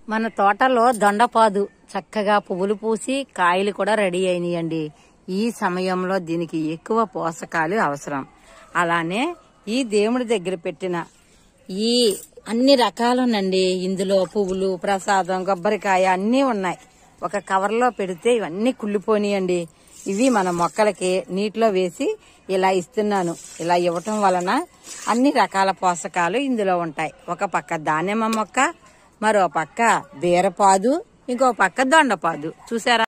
మన తోటలో దొండపాదు చక్కగా పువ్వులు పూసి కాయలు కూడా రెడీ అయినాయండి ఈ సమయంలో దీనికి ఎక్కువ పోషకాలు అవసరం అలానే ఈ దేవుడి దగ్గర పెట్టిన ఈ అన్ని రకాలనండి ఇందులో పువ్వులు ప్రసాదం కొబ్బరికాయ అన్నీ ఉన్నాయి ఒక కవర్లో పెడితే ఇవన్నీ కుళ్ళిపోనియండి ఇవి మన మొక్కలకి నీటిలో వేసి ఇలా ఇస్తున్నాను ఇలా ఇవ్వటం వలన అన్ని రకాల పోషకాలు ఇందులో ఉంటాయి ఒక పక్క దానిమ్మ మొక్క మరో పక్క బీరపాదు ఇంకో పక్క దొండపాదు చూసారా